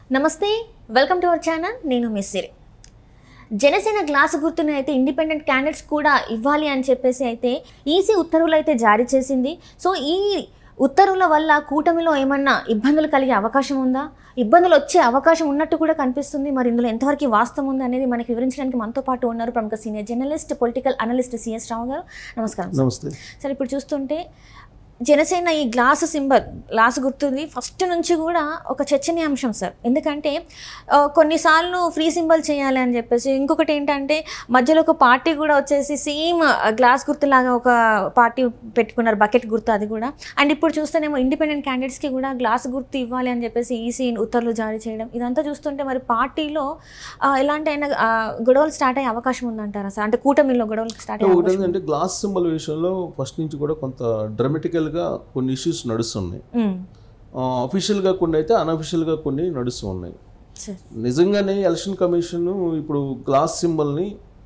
నమస్తే welcome to our channel నేను miss Siri Janasena glass గుర్తుని అయితే ఇండిపెండెంట్ క్యాండిడేట్స్ కూడా ఇవ్వాలి అని చెప్పేసి అయితే ఈసీ ఉత్తర్వులు అయితే జారీ చేసింది సో ఈ ఉత్తర్వుల వల్ల కూటమిలో ఏమన్నా ఇబ్బందులు కలిగే అవకాశం ఉందా ఇబ్బందులు వచ్చే అవకాశం ఉన్నట్టు కూడా కనిపిస్తుంది మరి ఇందులో ఎంతవరకు వాస్తవం ఉంది అనేది మనకి వివరించడానికి మనతో పాటు ఉన్నారు ప్రముఖ senior journalist political analyst CS Rao గారు నమస్కారం సార్. నమస్తే సరే ఇప్పుడు చూస్తుంటే జనసేన ఈ గ్లాస్ సింబల్ గ్లాస్ గుర్తుంది ఫస్ట్ నుంచి కూడా ఒక చర్చనీయాంశం సార్ ఎందుకంటే ఆ, కొన్నిసార్లు ఫ్రీ సింబల్ చేయాలి అని చెప్పేసి ఇంకొకటి ఏంటంటే మధ్యలో ఒక పార్టీ కూడా వచ్చేసి సేమ్ గ్లాస్ గుర్తులాగా ఒక పార్టీ పెట్టుకున్నారు బకెట్ గుర్తు అది కూడా అండ్ ఇప్పుడు చూస్తేనేమో ఇండిపెండెంట్ క్యాండిడేట్స్కి కూడా గ్లాస్ గుర్తు ఇవ్వాలి అని చెప్పేసి ఈసీ ఉత్తర్వులు జారీ చేయడం ఇదంతా చూస్తుంటే మరి పార్టీలో ఆ, ఎలాంటి అయినా ఆ, గొడవలు స్టార్ట్ అయ్యే అవకాషం ఉందంటారా సార్ అంటే కూటమిలో గొడవలు స్టార్ట్ అయ్యే ఒకటి అవకాశం ఏంటంటే గ్లాస్ సింబల్ విషయంలో ఫస్ట్ నుంచి కూడా కొంత డ్రమటికల్గా కొన్ని ఇష్యూస్ నడుస్తున్నాయి ఉమ్. అఫీషియల్గా కొన్ని అయితే అన్అఫీషియల్గా కొన్ని నడుస్తూ ఉన్నాయి సార్ నిజంగానే ఎలక్షన్ కమిషన్ ఇప్పుడు గ్లాస్ సింబల్ని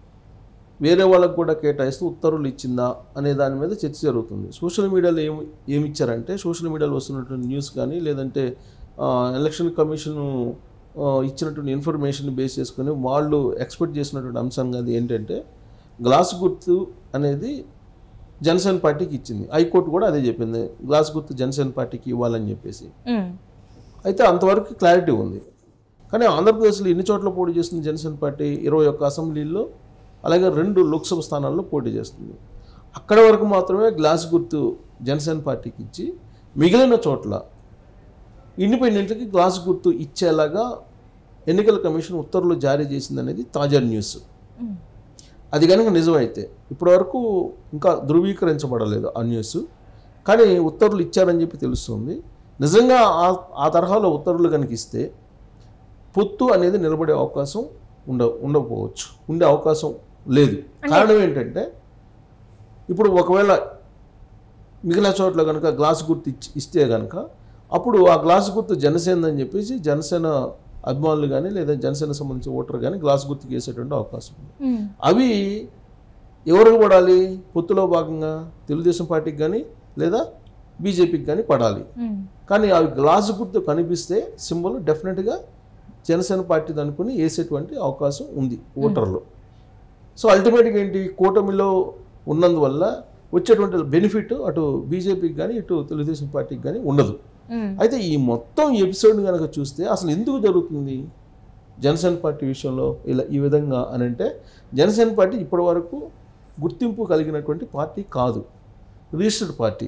వేరే వాళ్ళకు కూడా కేటాయిస్తూ ఉత్తర్వులు ఇచ్చిందా అనే దాని మీద చర్చ జరుగుతుంది సోషల్ మీడియాలో ఏమి ఏమి ఇచ్చారంటే సోషల్ మీడియాలో వస్తున్నటువంటి న్యూస్ కానీ లేదంటే ఆ, ఎలక్షన్ కమిషన్ ఆ, ఇచ్చినటువంటి ఇన్ఫర్మేషన్ బేస్ చేసుకొని వాళ్ళు ఎక్స్పెక్ట్ చేసినటువంటి అంశం అది ఏంటంటే గ్లాస్ గుర్తు అనేది జనసేన పార్టీకి ఇచ్చింది హైకోర్టు కూడా అదే చెప్పింది గ్లాస్ గుర్తు జనసేన పార్టీకి ఇవ్వాలని చెప్పేసి ఉమ్. అయితే అంతవరకు క్లారిటీ ఉంది కానీ ఆంధ్రప్రదేశ్లో ఎన్ని చోట్ల పోటీ చేస్తుంది జనసేన పార్టీ ఇరవై ఒక్క అసెంబ్లీల్లో అలాగే రెండు లోక్సభ స్థానాల్లో పోటీ చేస్తుంది అక్కడ వరకు మాత్రమే గ్లాస్ గుర్తు జనసేన పార్టీకి ఇచ్చి మిగిలిన చోట్ల ఇండిపెండెంట్కి గ్లాస్ గుర్తు ఇచ్చేలాగా ఎన్నికల కమిషన్ ఉత్తర్వులు జారీ చేసింది అనేది తాజా న్యూస్ ఉమ్. అది కనుక నిజమైతే ఇప్పటివరకు ఇంకా ధృవీకరించబడలేదు ఆ న్యూస్ కానీ ఉత్తర్వులు ఇచ్చారని చెప్పి తెలుస్తుంది నిజంగా ఆ ఆ తరహాలో ఉత్తర్వులు కనుక ఇస్తే పొత్తు అనేది నిలబడే అవకాశం ఉండ ఉండకపోవచ్చు ఉండే అవకాశం లేదు కారణం ఏంటంటే ఇప్పుడు ఒకవేళ మిగిలిన చోట్ల కనుక గ్లాస్ గుర్తు ఇచ్చి ఇస్తే కనుక అప్పుడు ఆ గ్లాస్ గుర్తు జనసేన అని చెప్పేసి జనసేన అభిమానులు కానీ లేదా జనసేన సంబంధించిన ఓటర్ కానీ గ్లాస్ గుర్తుకు వేసేటువంటి అవకాశం ఉంది ఉమ్. అవి ఎవరికి పడాలి పొత్తులో భాగంగా తెలుగుదేశం పార్టీకి కానీ లేదా బీజేపీకి కానీ పడాలి ఉమ్. కానీ అవి గ్లాసు గుర్తు కనిపిస్తే సింబల్ డెఫినెట్గా జనసేన పార్టీ అనుకుని వేసేటువంటి అవకాశం ఉంది ఓటర్లు సో అల్టిమేట్గా ఏంటి కూటమిలో ఉన్నందువల్ల వచ్చేటువంటి బెనిఫిట్ అటు బీజేపీకి కానీ ఇటు తెలుగుదేశం పార్టీకి కానీ ఉండదు ఉమ్. అయితే ఈ మొత్తం ఎపిసోడ్ కనుక చూస్తే అసలు ఎందుకు జరుగుతుంది జనసేన పార్టీ విషయంలో ఇలా ఈ విధంగా అని అంటే జనసేన పార్టీ ఇప్పటి వరకు గుర్తింపు కలిగినటువంటి పార్టీ కాదు రిజిస్టర్డ్ పార్టీ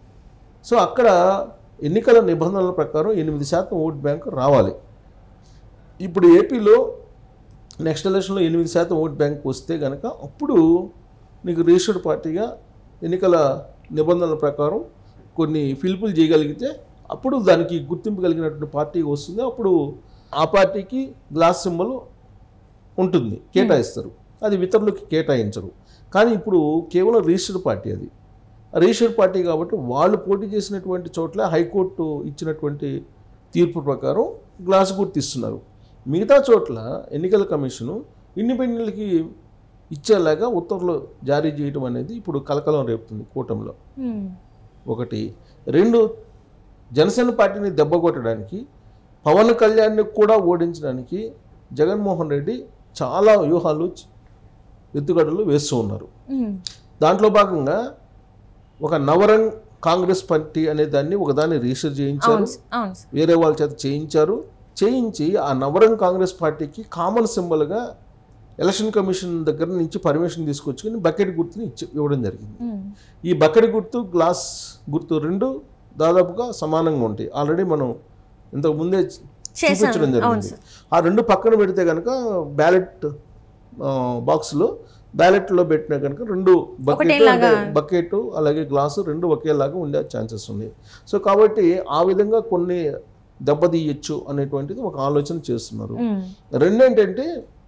సో అక్కడ ఎన్నికల నిబంధనల ప్రకారం ఎనిమిది శాతం ఓట్ బ్యాంక్ రావాలి ఇప్పుడు ఏపీలో నెక్స్ట్ ఎలక్షన్లో ఎనిమిది శాతం ఓట్ బ్యాంక్ వస్తే కనుక అప్పుడు నీకు రిజిస్టర్డ్ పార్టీగా ఎన్నికల నిబంధనల ప్రకారం కొన్ని ఫిల్పులు చేయగలిగితే అప్పుడు దానికి గుర్తింపు కలిగినటువంటి పార్టీ వస్తుంది అప్పుడు ఆ పార్టీకి గ్లాస్ సింబల్ ఉంటుంది కేటాయిస్తారు అది ఇతరులకి కేటాయించరు కానీ ఇప్పుడు కేవలం రిజిస్టర్డ్ పార్టీ అది రిజిస్టర్డ్ పార్టీ కాబట్టి వాళ్ళు పోటీ చేసినటువంటి చోట్ల హైకోర్టు ఇచ్చినటువంటి తీర్పు ప్రకారం గ్లాస్ గుర్తు ఇస్తున్నారు మిగతా చోట్ల ఎన్నికల కమిషను ఇండిపెండెంట్కి ఇచ్చేలాగా ఉత్తర్వులు జారీ చేయడం అనేది ఇప్పుడు కలకలం రేపుతుంది కూటమిలో ఉమ్. ఒకటి రెండు జనసేన పార్టీని దెబ్బకొట్టడానికి పవన్ కళ్యాణ్ని కూడా ఓడించడానికి జగన్మోహన్ రెడ్డి చాలా వ్యూహాలు చ- ఎత్తుగడలు వేస్తూ ఉన్నారు ఉమ్. దాంట్లో భాగంగా ఒక నవరంగ్ కాంగ్రెస్ పార్టీ అనే దాన్ని ఒకదాన్ని రిజిస్టర్ చేయించారు అవును సార్. అవును సార్. వేరే వాళ్ళ చేత చేయించారు చేయించి ఆ నవరంగ్ కాంగ్రెస్ పార్టీకి కామన్ సింబల్గా ఎలక్షన్ కమిషన్ దగ్గర నుంచి పర్మిషన్ తీసుకొచ్చుకుని బకెట్ గుర్తుని ఇచ్చి ఇవ్వడం జరిగింది ఉమ్. ఈ బకెట్ గుర్తు గ్లాస్ గుర్తు రెండు దాదాపుగా సమానంగా ఉంటాయి ఆల్రెడీ మనం ఇంతకు ముందే చేశాను. చూపించడం అవును జరిగింది సార్. ఆ రెండు పక్కన పెడితే కనుక బ్యాలెట్ బాక్స్లో బ్యాలెట్లో పెట్టినా కనుక రెండు బకెట్ ఒకటేలాగా. అంటే బకెట్ అలాగే గ్లాసు రెండు ఒకేలాగా ఉండే ఛాన్సెస్ ఉన్నాయి సో కాబట్టి ఆ విధంగా కొన్ని దెబ్బతీయచ్చు అనేటువంటిది ఒక ఆలోచన చేస్తున్నారు ఉమ్. రెండేంటంటే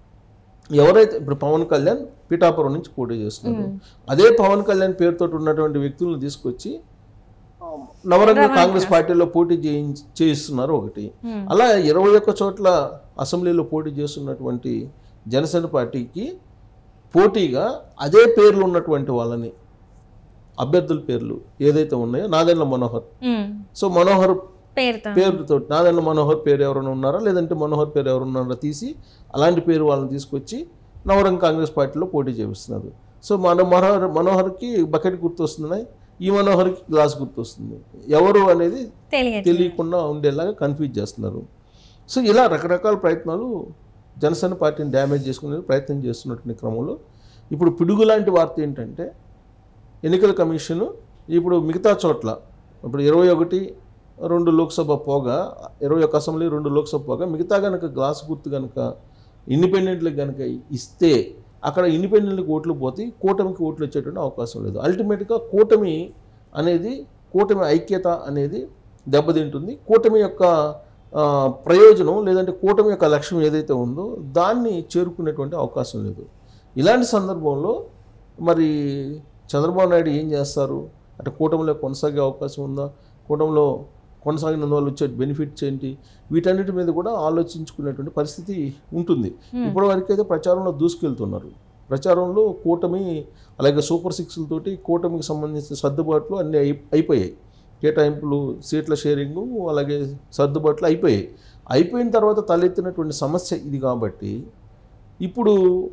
ఎవరైతే ఇప్పుడు పవన్ కళ్యాణ్ పిఠాపురం నుంచి పోటీ చేస్తున్నారు అదే పవన్ కళ్యాణ్ పేరుతో ఉన్నటువంటి వ్యక్తులను తీసుకొచ్చి ఆ, నవరంగ కాంగ్రెస్ పార్టీలో పోటీ చేయించి చేయిస్తున్నారు ఒకటి Hmm. అలా ఇరవై ఒక్క చోట్ల అసెంబ్లీలో పోటీ చేస్తున్నటువంటి జనసేన పార్టీకి పోటీగా అదే పేర్లు ఉన్నటువంటి వాళ్ళని అభ్యర్థుల పేర్లు ఏదైతే ఉన్నాయో నాదెండ్ల మనోహర్ ఉమ్. సో మనోహర్ పేరుతో పేరుతో నాదెండ్ల మనోహర్ పేరు ఎవరైనా ఉన్నారా లేదంటే మనోహర్ పేరు ఎవరు ఉన్నారా తీసి అలాంటి పేరు వాళ్ళని తీసుకొచ్చి నవరంగ్ కాంగ్రెస్ పార్టీలో పోటీ చేపిస్తున్నారు సో మన మనోహర్ మనోహర్కి బకెట్ గుర్తొస్తున్నాయి ఈ మనోహర్కి గ్లాస్ గుర్తొస్తుంది ఎవరు అనేది తెలియదు తెలియకుండా ఉండేలాగా కన్ఫ్యూజ్ చేస్తున్నారు సో ఇలా రకరకాల ప్రయత్నాలు జనసేన పార్టీని డ్యామేజ్ చేసుకునే ప్రయత్నం చేస్తున్నటువంటి క్రమంలో ఇప్పుడు పిడుగు లాంటి వార్త ఏంటంటే ఎన్నికల కమిషను ఇప్పుడు మిగతా చోట్ల ఇప్పుడు ఇరవై ఒకటి రెండు లోక్సభ పోగా ఇరవై ఒక అసెంబ్లీ రెండు లోక్సభ పోగా మిగతా కనుక గ్లాస్ గుర్తు కనుక ఇండిపెండెంట్లకు కనుక ఇస్తే అక్కడ ఇండిపెండెంట్కి ఓట్లు పోతే కూటమికి ఓట్లు వచ్చేటువంటి అవకాశం లేదు అల్టిమేట్గా కూటమి అనేది కూటమి ఐక్యత అనేది దెబ్బతింటుంది కూటమి యొక్క ఆ, ప్రయోజనం లేదంటే కూటమి యొక్క లక్ష్యం ఏదైతే ఉందో దాన్ని చేరుకునేటువంటి అవకాశం లేదు ఇలాంటి సందర్భంలో మరి చంద్రబాబు నాయుడు ఏం చేస్తారు అంటే కూటమిలో కొనసాగే అవకాశం ఉందా కూటమిలో కొనసాగినందువల్ల వచ్చే బెనిఫిట్స్ ఏంటి వీటన్నిటి మీద కూడా ఆలోచించుకునేటువంటి పరిస్థితి ఉంటుంది ఇప్పటి వరకు అయితే ప్రచారంలో దూసుకెళ్తున్నారు ప్రచారంలో కూటమి అలాగే సూపర్ సిక్స్లతోటి కూటమికి సంబంధించిన సర్దుబాట్లు అన్నీ అయి అయిపోయాయి కేటాయింపులు సీట్ల షేరింగు అలాగే సర్దుబాట్లు అయిపోయాయి అయిపోయిన తర్వాత తలెత్తినటువంటి సమస్య ఇది కాబట్టి ఇప్పుడు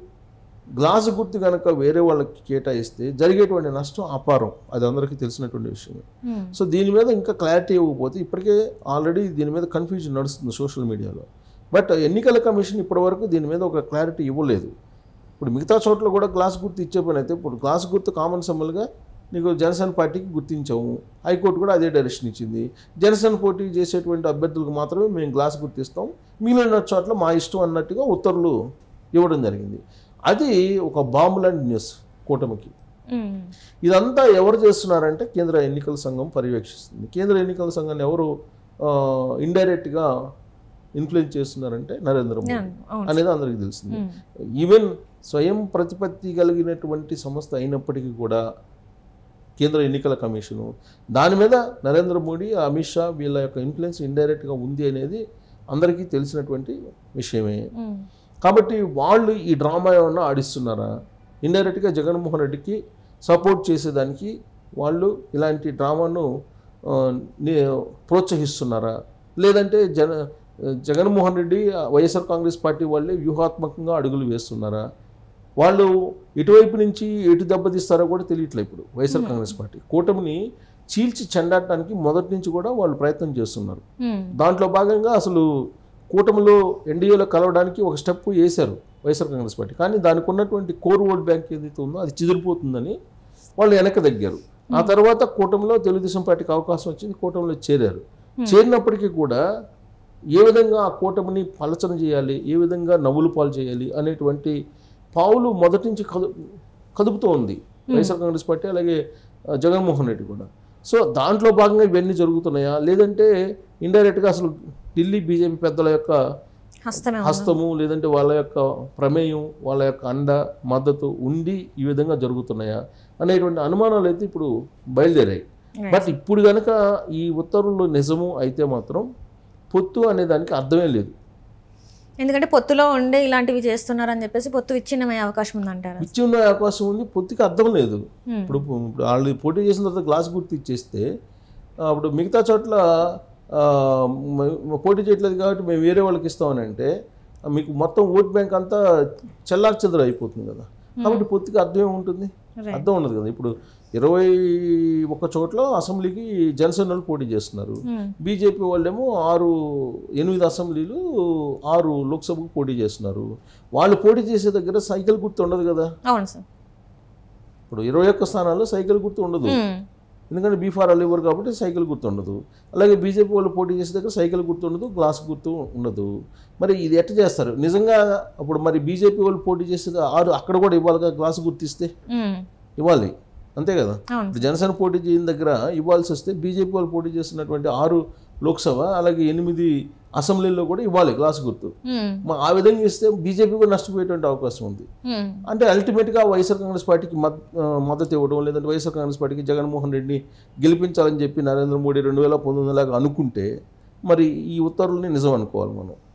గ్లాసు గుర్తు కనుక వేరే వాళ్ళకి కేటాయిస్తే జరిగేటువంటి నష్టం అపారం అది అందరికీ తెలిసినటువంటి విషయం ఉమ్. సో దీని మీద ఇంకా క్లారిటీ ఇవ్వకపోతే ఇప్పటికే ఆల్రెడీ దీని మీద కన్ఫ్యూజన్ నడుస్తుంది సోషల్ మీడియాలో బట్ ఎన్నికల కమిషన్ ఇప్పటివరకు దీని మీద ఒక క్లారిటీ ఇవ్వలేదు ఇప్పుడు మిగతా చోట్ల కూడా గ్లాస్ గుర్తు ఇచ్చే పని అయితే ఇప్పుడు గ్లాస్ గుర్తు కామన్ సింబల్గా నీకు జనసేన పార్టీకి గుర్తించాము హైకోర్టు కూడా అదే డైరెక్షన్ ఇచ్చింది జనసేన పోటీ చేసేటువంటి అభ్యర్థులకు మాత్రమే మేము గ్లాస్ గుర్తిస్తాం మిగిలిన చోట్ల మా ఇష్టం అన్నట్టుగా ఉత్తర్వులు ఇవ్వడం జరిగింది అది ఒక బాంబు లాంటి న్యూస్ కూటమికి ఉమ్. ఇదంతా ఎవరు చేస్తున్నారంటే కేంద్ర ఎన్నికల సంఘం పర్యవేక్షిస్తుంది కేంద్ర ఎన్నికల సంఘాన్ని ఎవరు ఇండైరెక్ట్గా ఇన్ఫ్లుయెన్స్ చేస్తున్నారంటే నరేంద్ర మోదీ అవును అనేది అందరికీ తెలిసింది ఉమ్. ఈవెన్ స్వయం ప్రతిపత్తి కలిగినటువంటి సంస్థ అయినప్పటికీ కూడా కేంద్ర ఎన్నికల కమిషను దాని మీద నరేంద్ర మోడీ అమిత్ షా వీళ్ళ యొక్క ఇన్ఫ్లుయెన్స్ ఇండైరెక్ట్గా ఉంది అనేది అందరికీ తెలిసినటువంటి విషయమే ఉమ్. కాబట్టి వాళ్ళు ఈ డ్రామా ఏమన్నా ఆడిస్తున్నారా ఇండైరెక్ట్గా జగన్మోహన్ రెడ్డికి సపోర్ట్ చేసేదానికి వాళ్ళు ఇలాంటి డ్రామాను ఆ, ని- ప్రోత్సహిస్తున్నారా లేదంటే జన జగన్మోహన్ రెడ్డి వైఎస్ఆర్ కాంగ్రెస్ పార్టీ వాళ్ళే వ్యూహాత్మకంగా అడుగులు వేస్తున్నారా వాళ్ళు ఇటువైపు నుంచి ఎటు దెబ్బతీస్తారో కూడా తెలియట్లే ఇప్పుడు వైఎస్ఆర్ కాంగ్రెస్ పార్టీ కూటమిని చీల్చి చెండాడటానికి మొదటి నుంచి కూడా వాళ్ళు ప్రయత్నం చేస్తున్నారు ఉమ్. దాంట్లో భాగంగా అసలు కూటమిలో ఎన్డీఏలో కలవడానికి ఒక స్టెప్ వేశారు వైఎస్ఆర్ కాంగ్రెస్ పార్టీ కానీ దానికి ఉన్నటువంటి కోర్ ఓట్ బ్యాంక్ ఏదైతే ఉందో అది చిదిరిపోతుందని వాళ్ళు వెనక్కి తగ్గారు ఆ తర్వాత కూటమిలో తెలుగుదేశం పార్టీకి అవకాశం వచ్చింది కూటమిలో చేరారు చేరినప్పటికీ కూడా ఏ విధంగా ఆ కూటమిని పలచన చేయాలి ఏ విధంగా నవ్వులు పాలు చేయాలి అనేటువంటి పావులు మొదటి నుంచి కదు కదుపుతూ ఉంది వైఎస్ఆర్ కాంగ్రెస్ పార్టీ అలాగే ఆ, జగన్మోహన్ రెడ్డి కూడా సో దాంట్లో భాగంగా ఇవన్నీ జరుగుతున్నాయా లేదంటే ఇండైరెక్ట్గా అసలు ఢిల్లీ బీజేపీ పెద్దల యొక్క హస్తమే ఉంది. హస్తము లేదంటే వాళ్ళ యొక్క ప్రమేయం వాళ్ళ యొక్క అండ మద్దతు ఉండి ఈ విధంగా జరుగుతున్నాయా అనేటువంటి అనుమానాలు అయితే ఇప్పుడు బయలుదేరాయి Right. బట్ ఇప్పుడు కనుక ఈ ఉత్తర్వులు నిజము అయితే మాత్రం పొత్తు అనే దానికి అర్థమే లేదు ఎందుకంటే పొత్తులో ఉండే ఇలాంటివి చేస్తున్నారని చెప్పేసి పొత్తు విచ్ఛిన్నమయ్యే అవకాశం ఉందంటారా ఇచ్చి ఉన్న అవకాశం ఉంది పొత్తుకి అర్థం లేదు ఉమ్. ఇప్పుడు ఇప్పుడు వాళ్ళు పోటీ చేసిన తర్వాత గ్లాస్ గుర్తు ఇచ్చేస్తే ఆ, అప్పుడు మిగతా చోట్ల ఆ, మ- పోటీ చేయట్లేదు కాబట్టి మేము వేరే వాళ్ళకి ఇస్తామని అంటే ఆ, మీకు మొత్తం ఓట్ బ్యాంక్ అంతా చెల్లార్చెదరు అయిపోతుంది కదా కాబట్టి పొత్తుకి అర్థం ఏముంటుంది Right. అర్థం ఉండదు కదా ఇప్పుడు ఇరవై ఒక చోట్ల అసెంబ్లీకి జనసేన వాళ్ళు పోటీ చేస్తున్నారు ఉమ్. బీజేపీ వాళ్ళేమో ఆరు ఎనిమిది అసెంబ్లీలు ఆరు లోక్సభకు పోటీ చేస్తున్నారు వాళ్ళు పోటీ చేసే దగ్గర సైకిల్ గుర్తు ఉండదు కదా అవును సార్ ఇప్పుడు ఇరవై ఒక్క స్థానాల్లో సైకిల్ గుర్తు ఉండదు ఉమ్. ఎందుకంటే బీఫార్ వాళ్ళు ఇవ్వరు కాబట్టి సైకిల్ గుర్తు ఉండదు అలాగే బీజేపీ వాళ్ళు పోటీ చేసే దగ్గర సైకిల్ గుర్తు ఉండదు గ్లాస్ గుర్తు ఉండదు మరి ఇది ఎట్ట చేస్తారు నిజంగా అప్పుడు మరి బీజేపీ వాళ్ళు పోటీ చేసే ఆరు అక్కడ కూడా ఇవ్వాలి కదా గ్లాస్ గుర్తు ఇస్తే ఉమ్. ఇవ్వాలి అంతే కదా అవును ఇప్పుడు జనసేన పోటీ చేయని దగ్గర ఇవ్వాల్సి వస్తే బీజేపీ వాళ్ళు పోటీ చేస్తున్నటువంటి ఆరు లోక్సభ అలాగే ఎనిమిది అసెంబ్లీలో కూడా ఇవ్వాలి గ్లాస్ గుర్తు ఉమ్. మా ఆ విధంగా ఇస్తే బీజేపీ కూడా నష్టపోయేటువంటి అవకాశం ఉంది ఉమ్. అంటే అల్టిమేట్గా వైఎస్ఆర్ కాంగ్రెస్ పార్టీకి మద్ ఆ, మద్దతు ఇవ్వడం లేదంటే వైఎస్ఆర్ కాంగ్రెస్ పార్టీకి జగన్మోహన్ రెడ్డిని గెలిపించాలని చెప్పి నరేంద్ర మోడీ రెండు వేల పంతొమ్మిది లాగా అనుకుంటే మరి ఈ ఉత్తర్వుల్ని నిజం అనుకోవాలి మనం